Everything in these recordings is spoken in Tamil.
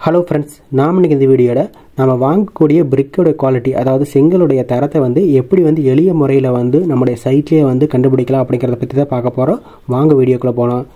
ஹலோ ஃப்ரெண்ட்ஸ் நாம் இன்னைக்கு இந்த வீடியோவில் நம்ம வாங்கக்கூடிய பிரிக்கோட குவாலிட்டி அதாவது செங்கலுடைய தரத்தை வந்து எப்படி வந்து எளிய முறையில் வந்து நம்முடைய சைட்லேயே வந்து கண்டுபிடிக்கலாம் அப்படிங்கிறத பற்றி தான் பார்க்க போகிறோம் வாங்க வீடியோக்குள்ளே போகலாம்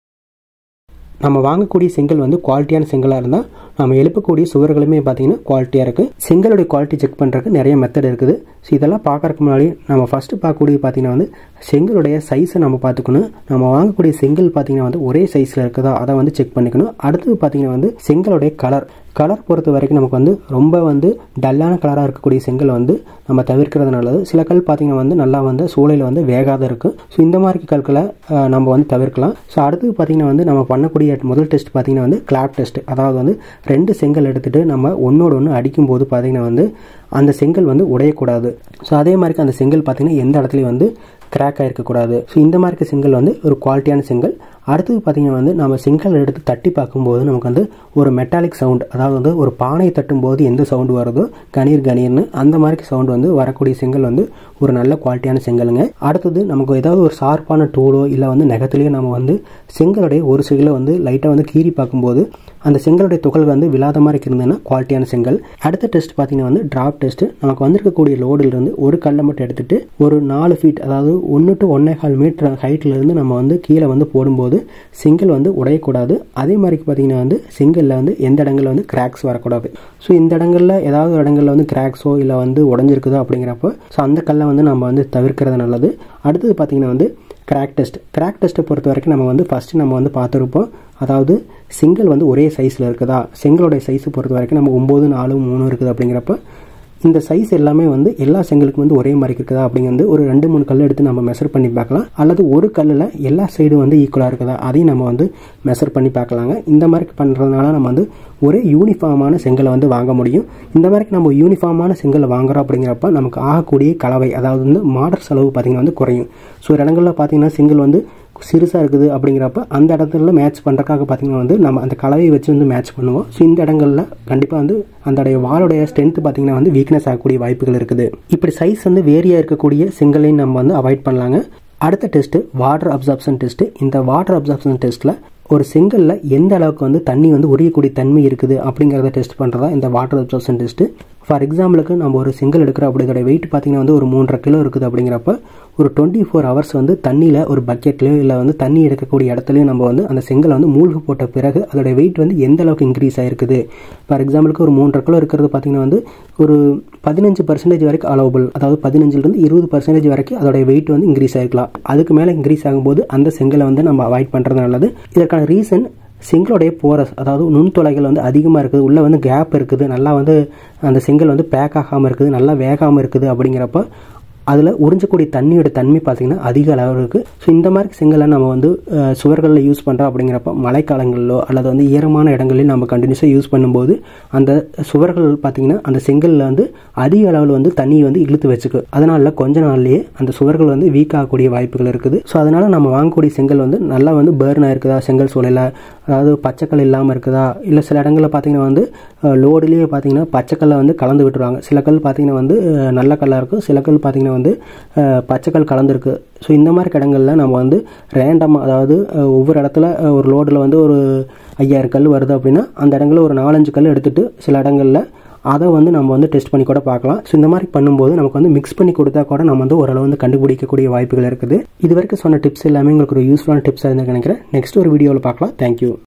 நம்ம வாங்கக்கூடிய செங்கல் வந்து குவாலிட்டியான செங்கலாக இருந்தால் நம்ம எழுப்பக்கூடிய சுவர்களுமே பார்த்தீங்கன்னா குவாலிட்டியாக இருக்குது செங்கலுடைய குவாலிட்டி செக் பண்ணுறதுக்கு நிறைய மெத்தட் இருக்குது ஸோ இதெல்லாம் பார்க்கறதுக்கு முன்னாடி நம்ம ஃபஸ்ட்டு பார்க்கக்கூடிய பார்த்தீங்கன்னா வந்து செங்கலுடைய சைஸை நம்ம பார்த்துக்கணும் நம்ம வாங்கக்கூடிய செங்கல் பார்த்தீங்கன்னா வந்து ஒரே சைஸில் இருக்குதா அதை வந்து செக் பண்ணிக்கணும் அடுத்தது பார்த்தீங்கன்னா வந்து செங்கலுடைய கலர் கலர் பொறுத்த வரைக்கும் நமக்கு வந்து ரொம்ப வந்து டல்லான கலராக இருக்கக்கூடிய செங்கல் வந்து நம்ம தவிர்க்கிறது நல்லது சில கல் பார்த்தீங்கன்னா வந்து நல்லா வந்து சூளையில் வந்து வேகாத இருக்குது ஸோ இந்த மாதிரி கற்களை அஹ், நம்ம வந்து தவிர்க்கலாம் ஸோ அடுத்தது பார்த்தீங்கன்னா வந்து நம்ம பண்ணக்கூடிய முதல் டெஸ்ட் பார்த்தீங்கன்னா வந்து கிளாப் டெஸ்ட் அதாவது வந்து ரெண்டு செங்கல் எடுத்துகிட்டு நம்ம ஒன்றோட ஒன்று அடிக்கும்போது பார்த்தீங்கன்னா வந்து அந்த செங்கல் வந்து உடையக்கூடாது ஸோ அதே மாதிரி அந்த செங்கல் பார்த்தீங்கன்னா எந்த இடத்துலையும் வந்து கிராக் ஆகிருக்கக்கூடாது ஸோ இந்த மாதிரி இருக்க செங்கல் வந்து ஒரு குவாலிட்டியான செங்கல் அடுத்தது பார்த்தீங்கன்னா வந்து நம்ம செங்கல் எடுத்து தட்டி பார்க்கும்போது நமக்கு வந்து ஒரு மெட்டாலிக் சவுண்ட் அதாவது வந்து ஒரு பானையை தட்டும்போது எந்த சவுண்டு வருதோ கணீர் கணீர்னு அந்த மாதிரி சவுண்ட் வந்து வரக்கூடிய செங்கல் வந்து ஒரு நல்ல குவாலிட்டியான செங்கலுங்க அடுத்தது நமக்கு ஏதாவது ஒரு ஷார்ப்பான டூலோ இல்லை வந்து நெகத்துலேயோ நம்ம வந்து செங்கலுடைய ஒரு செங்கலை வந்து லைட்டாக வந்து கீறி பார்க்கும்போது அந்த செங்கலுடைய துகள் வந்து விழாத மாதிரி இருந்ததுன்னா குவாலிட்டியான செங்கல் அடுத்த டெஸ்ட் பார்த்தீங்கன்னா வந்து டிராப் டெஸ்ட் நமக்கு வந்திருக்கக்கூடிய லோடில் இருந்து ஒரு கல்லை மட்டும் எடுத்துட்டு ஒரு நாலு ஃபீட் அதாவது ஒன்று டு ஒன்னே கால் மீட்டர் ஹைட்ல இருந்து நம்ம வந்து கீழே வந்து போடும்போது செங்கல் வந்து உடையக்கூடாது அதே மாதிரி பார்த்தீங்கன்னா வந்து செங்கல்ல வந்து எந்த இடங்கள்ல வந்து கிராக்ஸ் வரக்கூடாது ஸோ இந்த இடங்கள்ல ஏதாவது ஒரு இடங்கள்ல வந்து கிராக்ஸோ இல்லை வந்து உடஞ்சிருக்குதோ அப்படிங்கிறப்போ ஸோ அந்த கல்லை வந்து நம்ம வந்து தவிர்க்கிறது நல்லது அடுத்தது பார்த்தீங்கன்னா வந்து கிராக் டெஸ்ட் கிராக் டெஸ்ட்டை பொறுத்த வரைக்கும் நம்ம வந்து ஃபஸ்ட்டு நம்ம வந்து பார்த்துருப்போம் அதாவது செங்கல் வந்து ஒரே சைஸில் இருக்குதா செங்கலோடைய சைஸ் பொறுத்த வரைக்கும் நம்ம ஒம்பது நாலு மூணு இருக்குது அப்படிங்கிறப்ப இந்த சைஸ் எல்லாமே வந்து எல்லா செங்கலுக்கும் வந்து ஒரே மாதிரி இருக்குதா அப்படிங்கிறது ஒரு ரெண்டு மூணு கல் எடுத்து நம்ம மெஷர் பண்ணி பார்க்கலாம் அல்லது ஒரு கல்லில் எல்லா சைடும் வந்து ஈக்குவலாக இருக்குதா அதையும் நம்ம வந்து மெஷர் பண்ணி பார்க்கலாங்க இந்த மாதிரி பண்ணுறதுனால நம்ம வந்து ஒரே யூனிஃபார்மான செங்கலை வந்து வாங்க முடியும் இந்த மாதிரி நம்ம யூனிஃபார்மான செங்கலை வாங்குறோம் அப்படிங்கிறப்ப நமக்கு ஆகக்கூடிய கலவை அதாவது வந்து மாடர் செலவு பார்த்திங்கன்னா வந்து குறையும் ஸோ ஒரு இடங்களில் பார்த்தீங்கன்னா செங்கல் வந்து சிறுசாக இருக்குது அப்படிங்கிறப்ப அந்த இடத்துல மேட்ச் பண்ணுறக்காக பார்த்தீங்கன்னா வந்து நம்ம அந்த கலவையை வச்சு வந்து மேட்ச் பண்ணுவோம் ஸோ இந்த இடங்களில் கண்டிப்பாக வந்து அந்த வாளுடைய ஸ்ட்ரென்த் பார்த்தீங்கன்னா வந்து வீக்னஸ் ஆகக்கூடிய வாய்ப்புகள் இருக்குது இப்படி சைஸ் வந்து வேரியாக இருக்கக்கூடிய செங்கலையும் நம்ம வந்து அவாய்ட் பண்ணலாங்க அடுத்த டெஸ்ட்டு வாட்டர் அப்சார்ப்ஷன் டெஸ்ட்டு இந்த வாட்டர் அப்சார்ப்ஷன் டெஸ்ட்டில் ஒரு செங்கலில் எந்த அளவுக்கு வந்து தண்ணி வந்து உரியக்கூடிய தன்மை இருக்குது அப்படிங்கிறத டெஸ்ட் பண்ணுறதா இந்த வாட்டர் அப்சார்ப்ஷன் டெஸ்ட்டு ஃபார் எக்ஸாம்பிளுக்கு நம்ம ஒரு செங்கல் எடுக்கிறோம் அப்படி இதோட வெயிட் பார்த்தீங்கன்னா வந்து ஒரு மூன்றரை கிலோ இருக்குது அப்படிங்கிறப்ப ஒரு டுவெண்ட்டி ஃபோர் ஹவர்ஸ் வந்து தண்ணியில் ஒரு பக்கெட்லையோ இல்லை வந்து தண்ணி எடுக்கக்கூடிய இடத்துலையும் நம்ம வந்து அந்த செங்கலை வந்து மூழ்கு போட்ட பிறகு அதோட வெயிட் வந்து எந்த அளவுக்கு இன்க்ரீஸ் ஆயிருக்குது ஃபார் எக்ஸாம்பிளுக்கு ஒரு மூன்றரை கிலோ இருக்கிறது பார்த்தீங்கன்னா வந்து ஒரு பதினஞ்சு பர்சன்டேஜ் வரைக்கும் அலோபிள் அதாவது பதினஞ்சுலேருந்து இருபது பர்சன்டேஜ் வரைக்கும் அதோட வெயிட் வந்து இன்க்ரீஸ் ஆகிருக்கலாம் அதுக்கு மேலே இன்க்ரீஸ் ஆகும்போது அந்த செங்கலை வந்து நம்ம அவாய்ட் பண்ணுறது நல்லது இதற்கான ரீசன் செங்கலுடைய போரஸ் அதாவது நுண்துளைகள் வந்து அதிகமாக இருக்குது உள்ளே வந்து கேப் இருக்குது நல்லா வந்து அந்த செங்கல் வந்து பேக் ஆகாமல் இருக்குது நல்லா வேகாமல் இருக்குது அப்படிங்கிறப்ப அதில் உறிஞ்சக்கூடிய தண்ணியோட தன்மை பார்த்திங்கன்னா அதிக அளவு இருக்குது ஸோ இந்த மாதிரி செங்கலை நம்ம வந்து அஹ், சுவர்களில் யூஸ் பண்ணுறோம் அப்படிங்கிறப்ப மழைக்காலங்களிலோ அல்லது வந்து ஈரமான இடங்களில் நம்ம கண்டினியூஸாக யூஸ் பண்ணும்போது அந்த சுவர்கள் பார்த்திங்கன்னா அந்த செங்கலில் வந்து அதிக அளவில் வந்து தண்ணியை வந்து இழுத்து வச்சுக்கு அதனால கொஞ்ச நாள்லயே அந்த சுவர்கள் வந்து வீக் ஆகக்கூடிய வாய்ப்புகள் இருக்குது ஸோ அதனால நம்ம வாங்கக்கூடிய செங்கல் வந்து நல்லா வந்து பேர்ன் ஆயிருக்குதா செங்கல் சூளையில் அதாவது பச்சைக்கல் இல்லாமல் இருக்குதா இல்லை சில இடங்களில் பார்த்தீங்கன்னா வந்து லோடுலேயே பார்த்தீங்கன்னா பச்சைக்கல்லை வந்து கலந்து விட்டுருவாங்க சில கல் பார்த்தீங்கன்னா வந்து அஹ், நல்ல கல்லாக இருக்கும் சில கல் பார்த்தீங்கன்னா வந்து அஹ், பச்சைக்கல் கலந்துருக்கு ஸோ இந்த மாதிரி இடங்களில் நம்ம வந்து ரேண்டமாக அதாவது அஹ், ஒவ்வொரு இடத்துல அஹ், ஒரு லோடில் வந்து ஒரு ஐயாயிரம் கல் வருது அப்படின்னா அந்த இடங்களில் ஒரு நாலஞ்சு கல் எடுத்துட்டு சில இடங்களில் அதை வந்து நம்ம வந்து டெஸ்ட் பண்ணி கூட பார்க்கலாம் ஸோ இந்த மாதிரி பண்ணும்போது நமக்கு வந்து மிக்ஸ் பண்ணி கொடுத்தா கூட நம்ம வந்து ஓரளவு வந்து கண்டுபிடிக்கக்கூடிய வாய்ப்புகள் இருக்குது இது வரைக்கும் சொன்ன டிப்ஸ் எல்லாமே உங்களுக்கு ஒரு யூஸ்ஃபுல்லான டிப்ஸாக இருந்து நினைக்கிறேன் நெக்ஸ்ட் ஒரு வீடியோவில் பார்க்கலாம் தேங்க்யூ